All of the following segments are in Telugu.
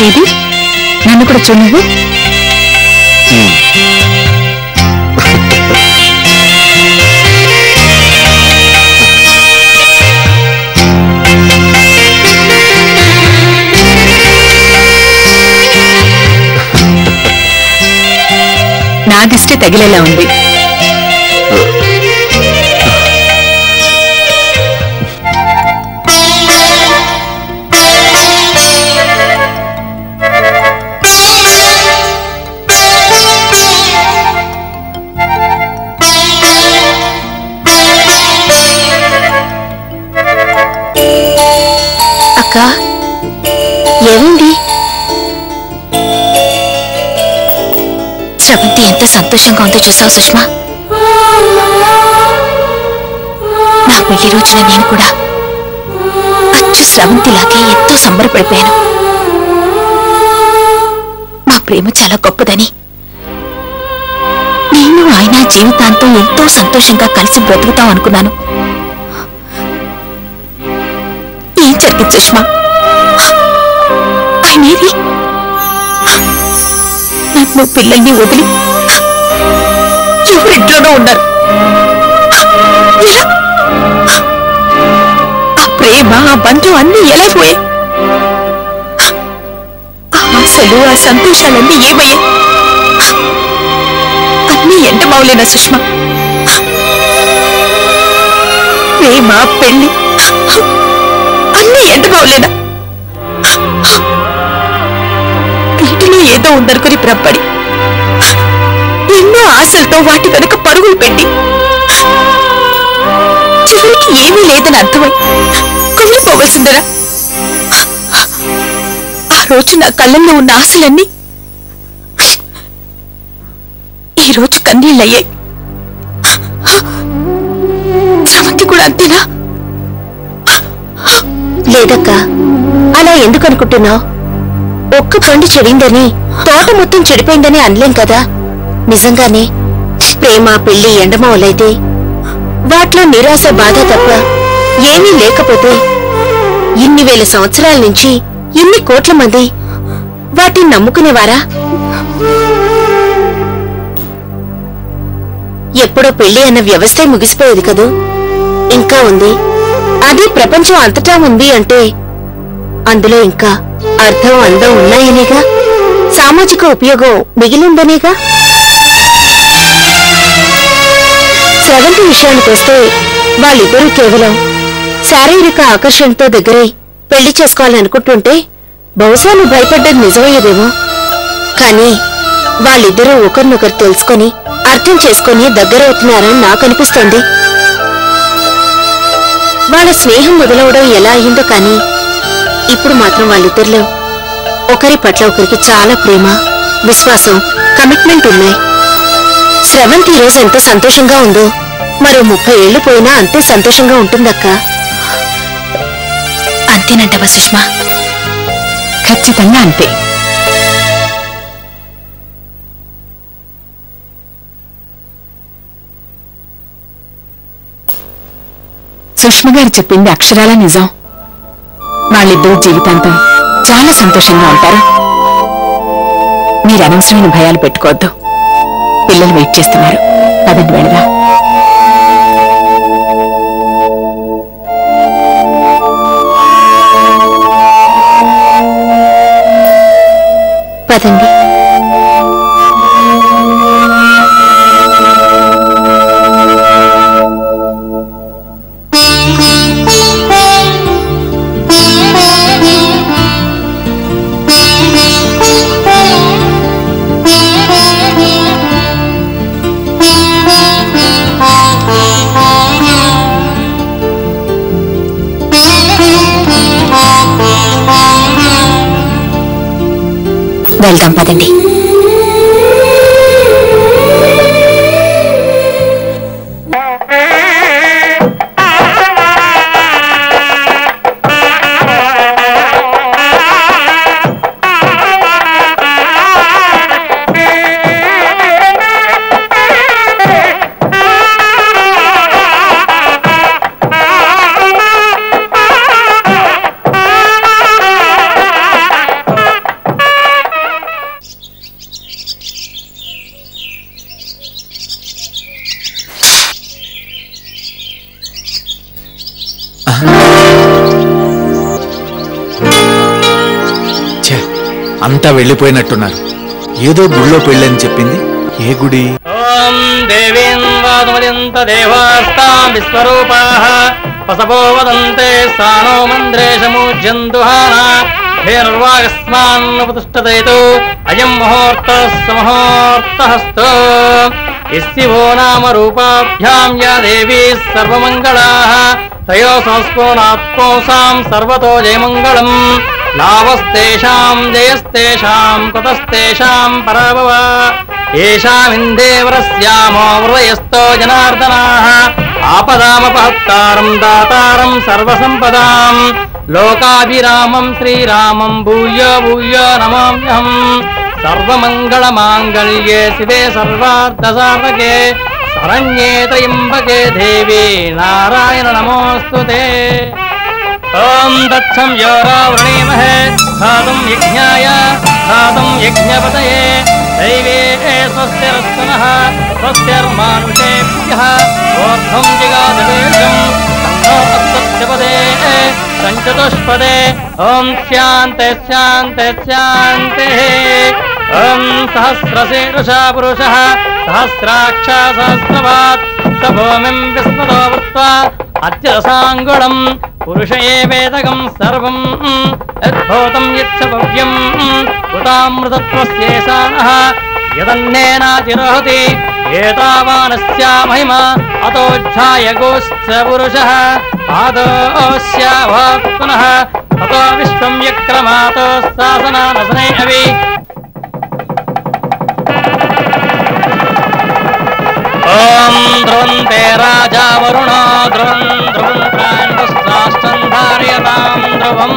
ఏది నన్ను కూడా చూడు నువ్వు నా దిష్టి తగిలేలా ఉంది అక్క ఏమైంది స్రవంతి ఎంత సంతోషంగా ఉందో చూసావు సుష్మా నా పెళ్లి రోజున నేను కూడా అచ్చు స్రవంతిలాగే ఎంతో సంబరపడిపోయాను మా ప్రేమ చాలా గొప్పదని నేను ఆయన జీవితాంతం ఎంతో సంతోషంగా కలిసి బ్రతుకుతాం అనుకున్నాను ఏం జరిగింది సుష్మా ఆయనేది నన్ను పిల్లల్ని వదిలి ఎవరింట్లోనూ ఉన్నారు ఎలా ఆ ప్రేమ ఆ బంధం అన్నీ ఎలా పోయాయి ఆ ఆశలు ఆ సంతోషాలన్నీ ఏమయ్యాయి అన్నీ ఎండమావులేనా సుష్మా ప్రేమ పెళ్లి అన్నీ ఎండమావులేనా వీటిలో ఏదో ఉందనుకుని భ్రపడి ఎన్నో ఆశలతో వాటి వెనుక పరుగులు పెట్టి చివరికి ఏమీ లేదని అర్థమై కుమిలిపోవలసిందిరా ఆ రోజు నా కళ్ళల్లో ఉన్న ఆశలన్నీ ఈ రోజు కన్నీళ్ళయ్యాయి స్రవంతి కూడా అంతేనా లేదక్క అలా ఎందుకు అనుకుంటున్నావు ఒక్క పండు చెడిందని తోట మొత్తం చెడిపోయిందని అనలేం కదా నిజంగానే ప్రేమ పెళ్లి ఎండమవలైతే వాటిలో నిరాశ బాధ తప్ప ఏమీ లేకపోతే ఇన్ని వేల సంవత్సరాల నుంచి ఇన్ని కోట్ల మంది వాటిని నమ్ముకునేవారా ఎప్పుడో పెళ్లి అన్న వ్యవస్థే ముగిసిపోయేది కదూ ఇంకా ఉంది అది ప్రపంచం అంతటా ఉంది అంటే అందులో ఇంకా అర్థం అందం ఉన్నాయనేగా సామాజిక ఉపయోగం మిగిలిందనేగా స్రవంతి విషయానికొస్తే వాళ్ళిద్దరూ కేవలం శారీరక ఆకర్షణతో దగ్గరై పెళ్లి చేసుకోవాలనుకుంటుంటే బహుశా నువ్వు భయపడ్డది నిజమయ్యేదేమో కానీ వాళ్ళిద్దరూ ఒకరినొకరు తెలుసుకొని అర్థం చేసుకొని దగ్గరవుతున్నారని నాకు అనిపిస్తోంది వాళ్ళ స్నేహం మొదలవడం ఎలా అయిందో కానీ ఇప్పుడు మాత్రం వాళ్ళిద్దరిలో ఒకరి పట్ల ఒకరికి చాలా ప్రేమ విశ్వాసం కమిట్మెంట్ ఉన్నాయి స్రవంతి ఈ రోజు ఎంత సంతోషంగా ఉందో మరో ముప్పై ఏళ్లు పోయినా అంతే సంతోషంగా ఉంటుందక్క అంతేనంటవా సుష్మా ఖచ్చితంగా అంతే సుష్మ గారు చెప్పింది అక్షరాల నిజం వాళ్ళిద్దరూ జీవితాంతం చాలా సంతోషంగా ఉంటారు మీరు అనవసరమైన భయాలు పెట్టుకోవద్దు పిల్లలు వెయిట్ చేస్తున్నారు పదండి వెళదా పదండి వెళ్దాం పదండి ఛే అంతా వెళ్ళిపోయినట్టున్నారు ఏదో గుళ్ళో పెళ్ళని చెప్పింది ఏ గుడి ఓం దేవీం వాదుమయంత దేవాస్తాం విశ్వరూపాః పసవో వదంతే సానో మంద్రేశమూజ్యందుహానా ధేనుర్వాగస్మాన్నుపతిష్టదయతు అయం ముహూర్తः సమహూర్తహస్తో ఇస్సివో నామ రూపాభ్యాం యా దేవీ సర్వమంగళాః తయో సంస్కోణాత్మోసాం సర్వతో జయమంగళం లాభస్తేషాం జయస్తేషాం కుతస్తేషాం పరాభవ ఏషామిందేవరస్యామో హృదయస్థో జనార్దనాః ఆపదామపహత్తారం దాతారం సర్వసంపదాం లోకాభిరామం శ్రీరామం భూయో భూయో నమామ్యహం సర్వమంగళమాంగళ్యే శివే సర్వార్థసాధకే శరణ్యే త్రయంబకే దేవి నారాయణ నమోऽस्तुते ఓం దత్సం యోరావృణీమహే ధాతుం యజ్ఞాయ ధాతుం యజ్ఞపతయే దైవే స్వస్తిరస్తునః స్వస్తిర్మానుషేభ్యः ఓర్ధ్వం జిగాదవేశం తన్నో అస్తస్యపదే సంచతుష్పదే ఓం శాంతే శాంతే శాంతే ఓం సహస్రశీర్షా పురుషः సహస్రాక్ష సహస్రవాత్ స భూమిం విస్మతో వృత్వా అత్యసాంగుళం పురుష ఏవేదకం సర్వం యద్భూతం యచ్చ భవ్యం ఉతామృతత్వస్యేషానః యదన్నేనాతిరోహతి ఏతావానస్యా మహిమ అతోజ్జాయ గోశ్చ పురుషः ఆదోస్యావాత్ పునః తతో విశ్వం యక్రమాతో శాసనానసనే అవి ఓం ధ్రువంతే రాజా వరుణో ధ్రువం ధ్రువం ప్రాణశ్చాష్టం ధారయతాం ధ్రువం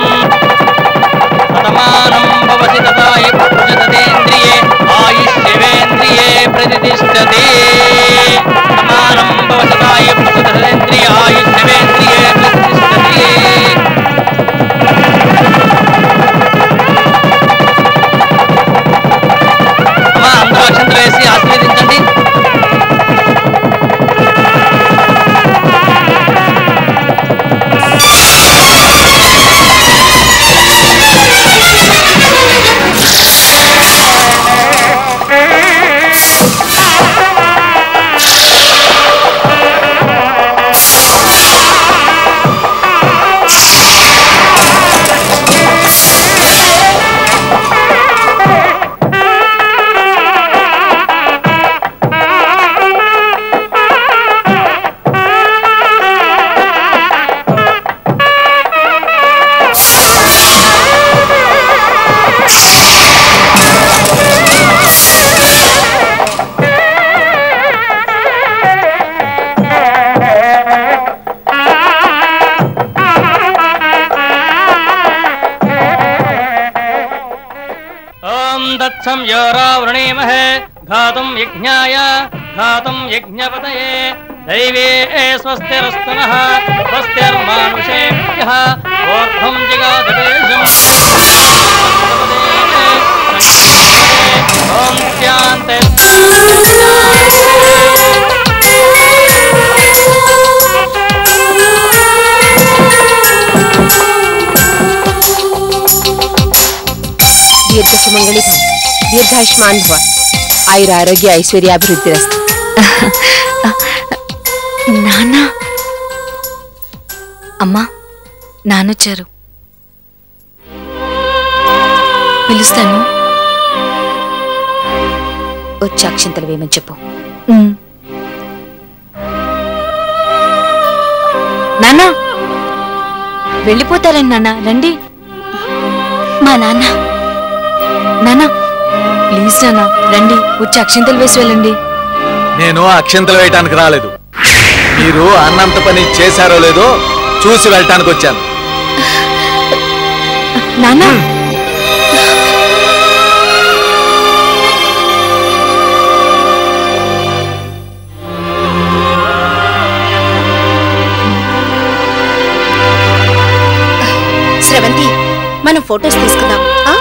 శతమానం భవతి తదాయి ప్రజతేంద్రియే ఆయుష్యవేంద్రియే ప్రతిష్టతే శతమానం భవతి తదాయి ప్రజతేంద్రియ ఆయుష్యవేంద్రియే ప్రతిష్టతే అమ్మా అందరూ అక్షంతలు వేసి ఆశీర్వదించండి ఓం దత్సం యోరావృణీమహే ఘాతుం యజ్ఞాయ ఘాతుం యజ్ఞపతయే దైవే స్వస్తిరస్తునః స్వస్తిర్మానుషేభ్యः ఓర్ధ్వం జిగాదవేశం ఓం శాంతే దీర్ఘ సుమంగళి భవ దీర్ఘాయుష్మాన్ భవ ఆయుర ఆరోగ్య ఐశ్వర్యాభివృద్ధి రస్తు నాన్న అమ్మా నాన్నొచ్చారు పిలుస్తాను వచ్చి అక్షింతలు వేయమని చెప్పు ఉమ్. నాన్న వెళ్ళిపోతారండి నాన్న రండి మా నాన్న నాన్న ప్లీజ్ నాన్న రండి వచ్చి అక్షింతలు వేసి వెళ్ళండి నేను అక్షంతలు వేయటానికి రాలేదు మీరు అన్నంత పని చేశారో లేదో చూసి వెళ్ళటానికి వచ్చాను నాన్న స్రవంతి మనం ఫొటోస్ తీసుకుందాం ఆ?